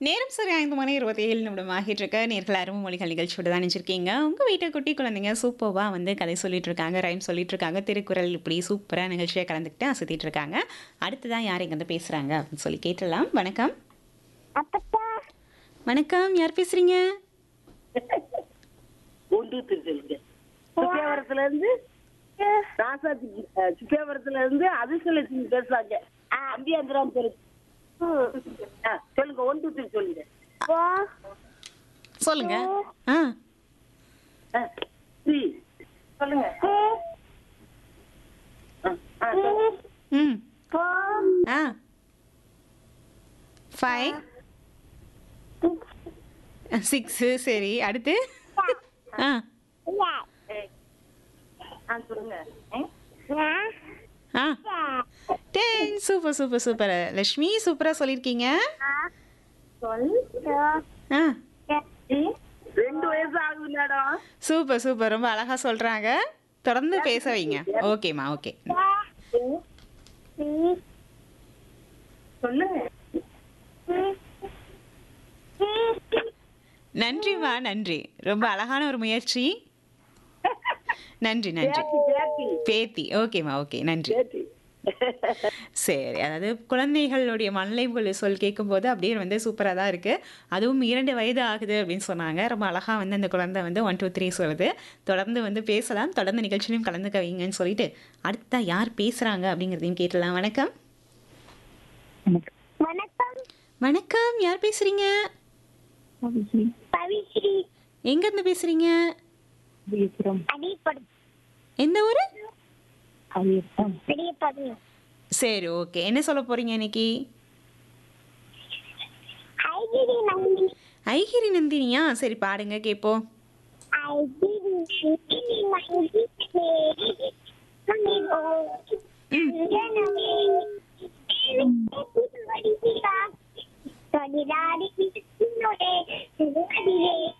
நேரம் சரி ஐந்து மணி இருபத்தி ஏழு நிமிடம் ஆகிட்டு இருக்க நேர்கள் அருமை மொழிகள் நிகழ்ச்சியோட தான் நினைச்சிருக்கீங்க உங்கள் வீட்டு குட்டி குழந்தைங்க சூப்பராக வந்து கதை சொல்லிட்டு இருக்காங்க ரைம் சொல்லிட்டு இருக்காங்க திருக்குறள் இப்படி சூப்பராக நிகழ்ச்சியை கலந்துக்கிட்டு அசத்திட்டு இருக்காங்க அடுத்ததான் யார் இங்கே வந்து பேசுகிறாங்க அப்படின்னு சொல்லி கேட்டலாம் வணக்கம் அப்பத்தா வணக்கம் யார் பேசுகிறீங்க ஒன்று திருச்செல்லுங்க சுத்தியாவரத்துல இருந்து ராசாத்தி அஹ், சுத்தியாவரத்துல இருந்து அதிர்ஷ்டலட்சுமி பேசுறாங்க அம்பியாந்திராம் சொல்லு ஆ, சொல்லுங்க ஒன்று திரு சொல்லுங்க வா சொல்லுங்க ஆ ஆ, சி. சொல்லுங்க ஆ, ஆ, சொல்லுங்க. ம் வா ஆ ஃபைவ் சிக்ஸு சரி அடுத்து ஆ யா ஆ, சொல்லுங்க யா ஆ டே சூப்பர் சூப்பர் சூப்பர் லக்ஷ்மி சூப்பராக சொல்லியிருக்கீங்க சொல் ஆ ரெண்டு வயசு ஆகுது மேடம் சூப்பர் சூப்பர் ரொம்ப அழகாக சொல்கிறாங்க தொடர்ந்து பேச வைங்க ஓகேம்மா ஓகே சொல்லுங்க நன்றிம்மா நன்றி ரொம்ப அழகான ஒரு முயற்சி நன்றி நன்றி பேத்தி பேத்தி பேத்தி ஓகேம்மா ஓகே நன்றி பேத்தி சரி அதாவது குழந்தைகளுடைய மனநிலைகள் சொல் கேட்கும்போது அப்படியே வந்து சூப்பராக தான் இருக்குது அதுவும் இரண்டு வயது ஆகுது அப்படின்னு சொன்னாங்க ரொம்ப அழகாக வந்து அந்த குழந்தை வந்து ஒன் டூ த்ரீ சொல்லுது தொடர்ந்து வந்து பேசலாம் தொடர்ந்து நிகழ்ச்சியிலையும் கலந்துக்க வைங்கன்னு சொல்லிட்டு அடுத்தா யார் பேசுகிறாங்க அப்படிங்கிறதையும் கேட்டலாம் வணக்கம் வணக்கம் வணக்கம் யார் பேசுகிறீங்க பவிஸ்ரீ எங்கேருந்து பேசுகிறீங்க அடிப்படு எந்த ஊர் அடிப்படு சரி ஓகே என்ன சொல்ல போகிறீங்க இன்னைக்கு ஐகிரி நந்தி ஐகிரி நந்தினியா சரி பாடுங்க கேட்போம் ஐகிரி நந்தி நந்தி தேரி நந்தி ஓ ஜனமே வடிவிரா கடிராடி நோடே சுவடிரே